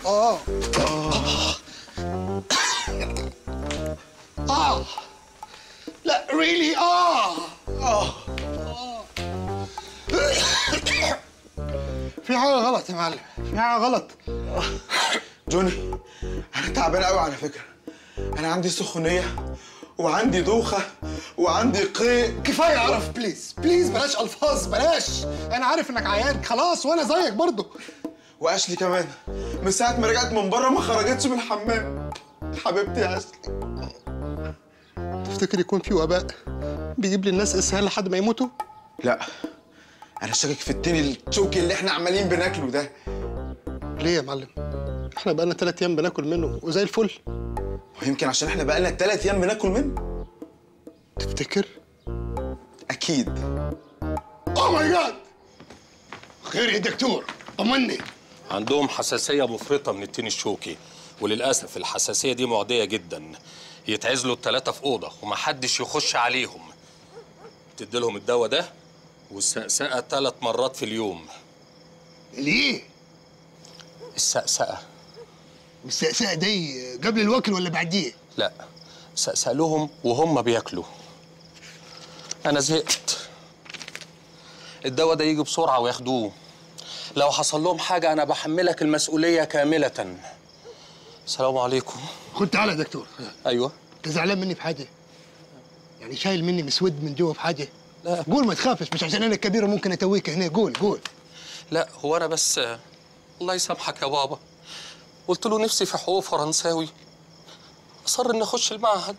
اه اه لا ريلي اه اه في حاجه غلط يا معلم في حاجه غلط جوني انا تعبان قوي على فكره انا عندي سخونيه وعندي دوخه وعندي قيء كفايه قرف بليز بليز بلاش الفاظ بلاش انا عارف انك عيان خلاص وانا زيك برضو واشلي كمان من ساعه ما رجعت من بره ما خرجتش من الحمام حبيبتي يا اشلي تفتكر يكون في وباء بيجيب للناس اسهال لحد ما يموتوا لا انا شاكك في التاني الشوكي اللي احنا عمالين بناكله ده ليه يا معلم احنا بقالنا ثلاث ايام بناكل منه وزي الفل ويمكن عشان احنا بقالنا ثلاث ايام بناكل منه تفتكر اكيد اوه ماي جاد خير يا دكتور طمني عندهم حساسية مفرطة من التين الشوكي وللأسف الحساسية دي معدية جدا يتعزلوا التلاتة في أوضة ومحدش يخش عليهم تديلهم الدواء ده والسقسقة ثلاث مرات في اليوم ليه السقسقة والسقسقه دي قبل الوكل ولا بعديه لا سقسق لهم وهم بياكلوا أنا زهقت الدواء ده يجي بسرعة وياخدوه لو حصل لهم حاجة أنا بحملك المسؤولية كاملة السلام عليكم خد تعالى يا دكتور أيوه انت زعلان مني بحاجه يعني شايل مني مسود من جوه بحاجه لا. قول ما تخافش مش عشان انا كبير ممكن اتويك هنا قول قول لا هو انا بس الله يسامحك يا بابا قلت له نفسي في حقوق فرنساوي اصر اني اخش المعهد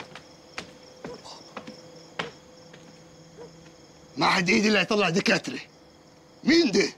ما حد ايدي اللي هيطلع دكاتره مين ده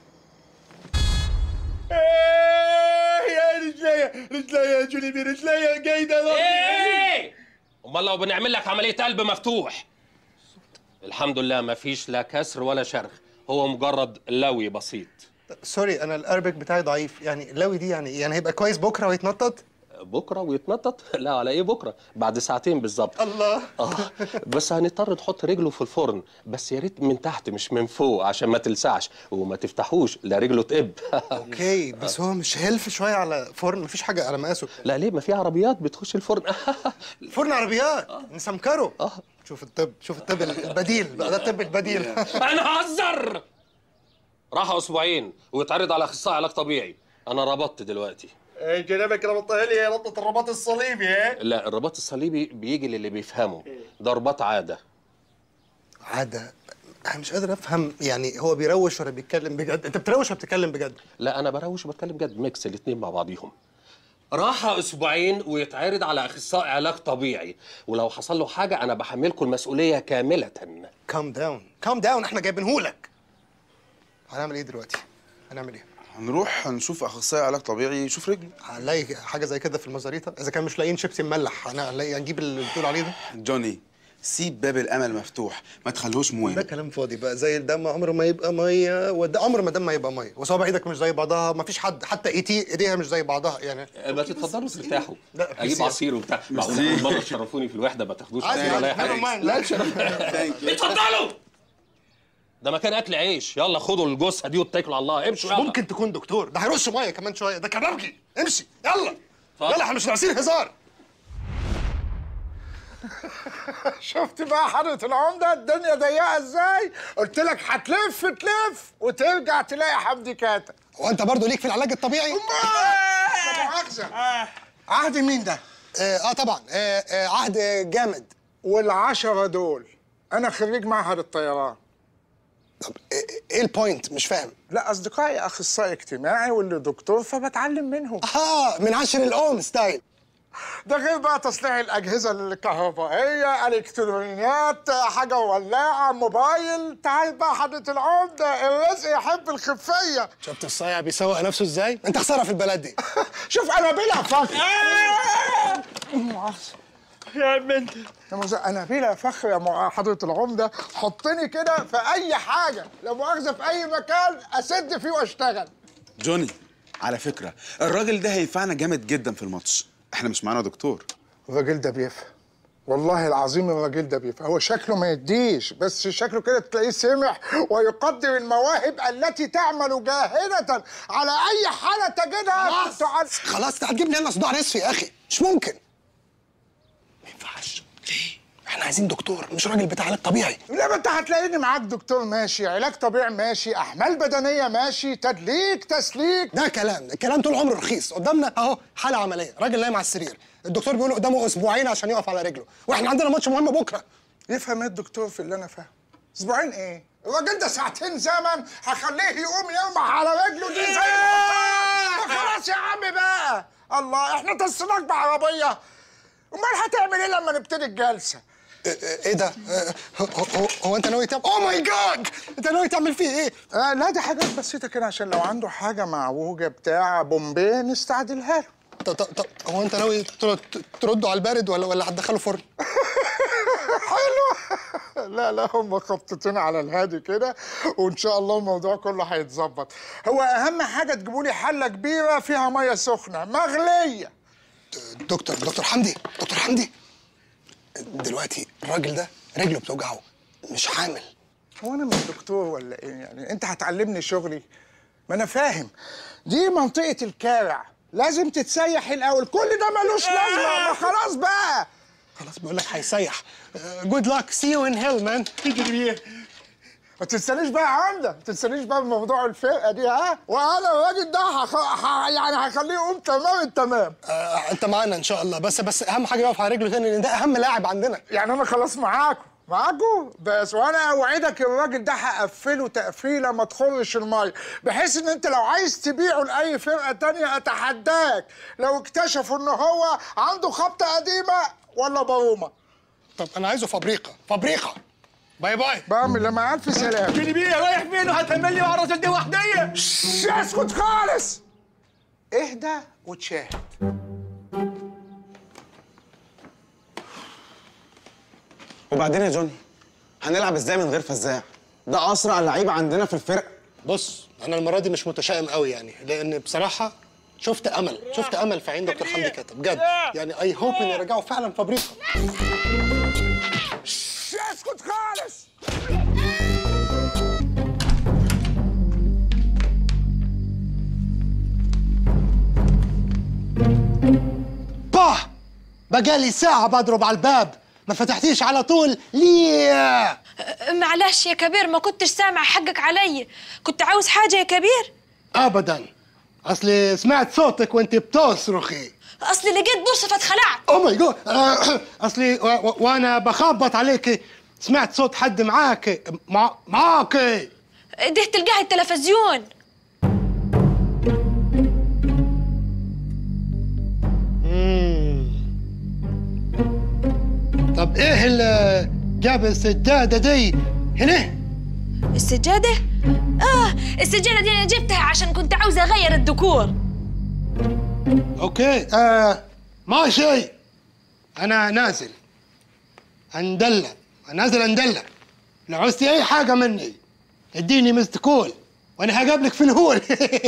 يا رجليا رجليا يا جوليبي رجليا قايده ايه امال لو بنعمل لك عمليه قلب مفتوح الحمد لله ما فيش لا كسر ولا شرخ هو مجرد لوي بسيط سوري انا الاربك بتاعي ضعيف يعني اللوي دي يعني يعني هيبقى كويس بكره ويتنطط بكره ويتنطط لا على ايه بكره بعد ساعتين بالظبط الله اه بس هنضطر نحط رجله في الفرن بس يا ريت من تحت مش من فوق عشان ما تلسعش وما تفتحوش لا رجله تقب اوكي بس هو مش هيلف شويه على فرن مفيش حاجه على مقاسه لا ليه ما في عربيات بتخش الفرن فرن عربيات نسمكره شوف الطب شوف الطب البديل بقى ده الطب البديل انا هزر راحوا اسبوعين ويتعرض على اخصائي علاج طبيعي انا ربطت دلوقتي جنبك ربطها لي ربطه الرباط الصليبي ها لا الرباط الصليبي بيجي للي بيفهمه ده رباط عاده عادة انا مش قادر افهم يعني هو بيروش ولا بيتكلم بجد انت بتروش ولا بتتكلم بجد لا انا بروش وبتكلم جد ميكس الاتنين مع بعضيهم راحة اسبوعين ويتعرض على اخصائي علاج طبيعي ولو حصل له حاجه انا بحملكم المسؤوليه كامله كام داون كام داون احنا جايبينهولك هنعمل ايه دلوقتي هنعمل ايه هنروح نشوف اخصائي علاج طبيعي يشوف رجله هنلاقي حاجه زي كده في المزاريطه اذا كان مش لاقيين شيبسي مملح هنلاقي هنجيب اللي بتقول عليه ده جوني سيب باب الامل مفتوح ما تخلوش ده موهم كلام فاضي بقى زي الدم عمره ما يبقى ميه وده عمر ما دم ما يبقى ميه وصوابع ايدك مش زي بعضها ما فيش حد حتى ايتي ايديها مش زي بعضها يعني ما تتفضلوا ترتاحوا لا، اجيب ميرسي. عصير وبتاع معقول مره تشرفوني في الوحده ما تاخدوش عادي عصير ولا اي عادي حاجه never mind. لا شرف اتفضلوا ده مكان اكل عيش يلا خدوا الجثه دي واتكلوا على الله امشوا يلا ممكن تكون دكتور ده هيرش ميه كمان شويه ده كبابجي امشي يلا اتفضل. يلا احنا مش ناقصين هزار شفت بقى حضرة العمدة الدنيا ضيقة ازاي؟ قلت لك هتلف تلف وترجع تلاقي حمدي كاتب هو انت برضه ليك في العلاج الطبيعي؟ لا مؤاخذة عهد مين ده؟ اه, آه طبعا آه آه عهد جامد والعشرة دول أنا خريج معهد الطيران طب ايه إيه البوينت مش فاهم لا أصدقائي أخصائي اجتماعي واللي دكتور فبتعلم منهم اه من عشر الام ستايل ده غير بقى تصليح الأجهزة الكهربائية إلكترونيات حاجة ولاعة موبايل تعال بقى حضرة العمدة الرزق يحب الخفية شفت الصايع بيسوق نفسه ازاي؟ انت خساره في البلد دي شوف أنا بلا فخر يا بنت يا مؤاخذة أنا بلا فخر يا مع- حضرة العمدة حطني كده في أي حاجة لا مؤاخذة في أي مكان أسد فيه وأشتغل جوني على فكره الراجل ده هينفعنا جامد جدا في الماتش احنا مش معانا دكتور الراجل ده بيفهم والله العظيم الراجل ده بيفهم هو شكله ما يديش بس شكله كده تلاقيه سمح ويقدر المواهب التي تعمل جاهدة على أي حالة تجدها خلاص تعال- خلاص انت هتجيب لنا صداع نصفي يا اخي مش ممكن ما ينفعش ليه احنا عايزين دكتور مش راجل بتاع علاج طبيعي لا ما انت هتلاقيني معاك دكتور ماشي علاج طبيعي ماشي احمال بدنيه ماشي تدليك تسليك ده كلام الكلام طول عمره رخيص قدامنا اهو حاله عمليه راجل نايم على السرير الدكتور بيقول قدامه اسبوعين عشان يقف على رجله واحنا عندنا ماتش مهم بكره يفهم ايه الدكتور في اللي انا فاهمه اسبوعين ايه الراجل ده ساعتين زمن هخليه يقوم يرمح على رجله دي زي الحصان ما خلاص يا عم بقى الله احنا تصلك بعربيه امال هتعمل ايه لما نبتدي الجلسه ايه إيه ده آه، هو, هو, هو انت ناوي تعمل اوه ماي جاد انت ناوي تعمل فيه ايه آه لا دي حاجات بسيطه كده عشان لو عنده حاجه معوجه بتاع بومبيه نستعدلها له طب طب طب هو انت ناوي ترد- ترده على البارد ولا ولا هتدخله فرن حلو لا لا هم خبطتين على الهادي كده وان شاء الله الموضوع كله هيتظبط هو اهم حاجه تجيبوا لي حله كبيره فيها ميه سخنه مغليه دكتور دكتور حمدي دكتور حمدي دلوقتي الراجل ده رجله بتوجعه مش حامل هو انا مش دكتور ولا ايه يعني انت هتعلمني شغلي ما انا فاهم دي منطقه الكارع لازم تتسيح الاول كل ده ملوش لازمه ما خلاص بقى خلاص بيقول لك هيسيح جود لك سي يو ان هيل مان ما تنسانيش بقى يا عمده ما تنسانيش بقى بموضوع الفرقه دي ها وانا الراجل ده هخ... ه... يعني هخليه يقوم تمام التمام انت معانا ان شاء الله بس بس اهم حاجه يقف على رجله تاني لان ده اهم لاعب عندنا يعني انا خلاص معاكم معاكم بس وانا اوعدك الراجل ده هقفله تقفيله ما تخرش الميه بحيث ان انت لو عايز تبيعه لاي فرقه تانية اتحداك لو اكتشفوا ان هو عنده خبطه قديمه ولا برومه طب انا عايزه فابريقه فابريقه باي باي بعمل لما الف سلام فيني بيه رايح فين وهتعمل لي مع دي وحديه شش، اسكت خالص اهدى وتشاهد وبعدين يا جوني هنلعب ازاي من غير فزاع ده اسرع لعيب عندنا في الفرقه بص انا المره دي مش متشائم قوي يعني لان بصراحه شفت امل شفت امل في عين دكتور حمدي كاتب بجد يعني اي هوب ان يرجعوا فعلا فابريقه شش، اسكت خالص باه بقالي ساعه بضرب على الباب ما فتحتيش على طول ليه معلش يا كبير ما كنتش سامع حقك علي كنت عاوز حاجة يا كبير ابدا اصلي سمعت صوتك وانت بتصرخي أصلي لقيت بورصة فاتخلعت او ماي جاد اصلي و- و- وانا بخبط عليك سمعت صوت حد معاك مع معاك ده تلقاها التلفزيون طب ايه اللي جاب السداده دي هنا السجادة؟ آه السجادة دي أنا جبتها عشان كنت عاوزة أغير الديكور اوكي آه ماشي انا نازل اندلع نازل اندلع لو عوزتي اي حاجه مني اديني مست كول وانا هقابلك في الهول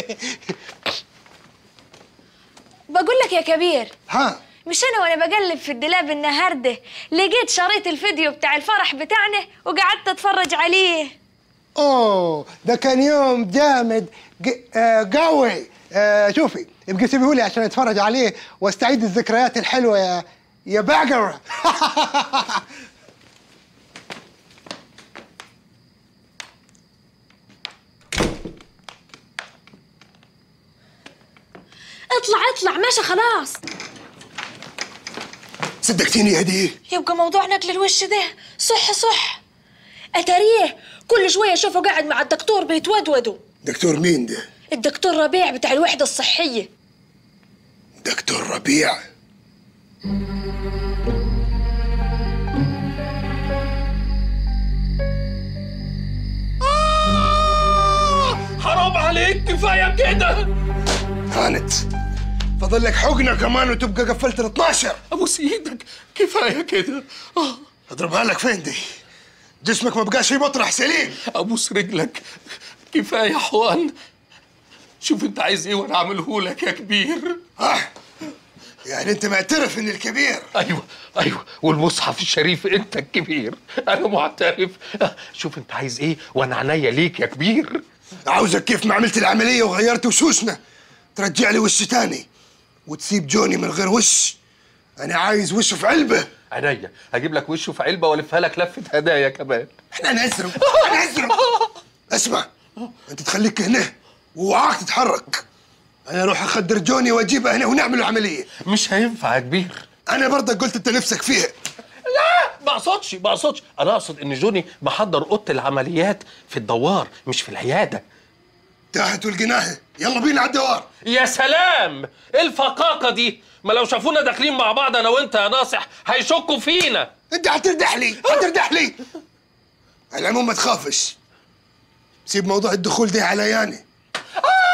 بقول لك يا كبير ها مش أنا وأنا بقلب في الدولاب النهاردة لقيت شريط الفيديو بتاع الفرح بتاعنا وقعدت أتفرج عليه اوه ده كان يوم جامد ج- آه، قوي آه، شوفي ابقي سيبيه لي عشان اتفرج عليه واستعيد الذكريات الحلوه يا يا باقر اطلع اطلع ماشي خلاص صدقتيني يا دي يبقى موضوع نقل الوش ده صح صح أتاريه كل شوية أشوفه قاعد مع الدكتور بيتودودوا دكتور مين ده الدكتور ربيع بتاع الوحدة الصحية دكتور ربيع حرام عليك كفايه كده هانت فاضل لك حقنه كمان وتبقى قفلت ال 12 ابوس ايدك كفايه كده آه، اضربها لك فين دي جسمك ما بقاش في مطرح سليم ابوس رجلك كفايه حقن شوف انت عايز ايه وانا اعمله لك يا كبير اه يعني انت معترف اني الكبير ايوه ايوه والمصحف الشريف انت الكبير انا معترف شوف انت عايز ايه وانا عينيا ليك يا كبير عاوزك كيف ما عملت العملية وغيرت وشوشنا ترجع لي وش تاني وتسيب جوني من غير وش انا عايز وشه في علبة عينيا هجيب لك وشه في علبه والفها لك لفه هدايا كمان احنا نزرم نزرم اسمع انت تخليك هنا ووعاك تتحرك انا اروح اخدر جوني واجيبه هنا ونعمل العملية مش هينفع يا كبير انا برضك قلت انت نفسك فيها لا ما اقصدش ما اقصدش انا اقصد ان جوني محضر اوضه العمليات في الدوار مش في العياده تاهت والقناها يلا بينا على الدوار يا سلام ايه الفقاقه دي ما لو شافونا داخلين مع بعض انا وانت يا ناصح هيشكوا فينا انت هتردح لي هتردح لي على العموم ما تخافش سيب موضوع الدخول ده على ياني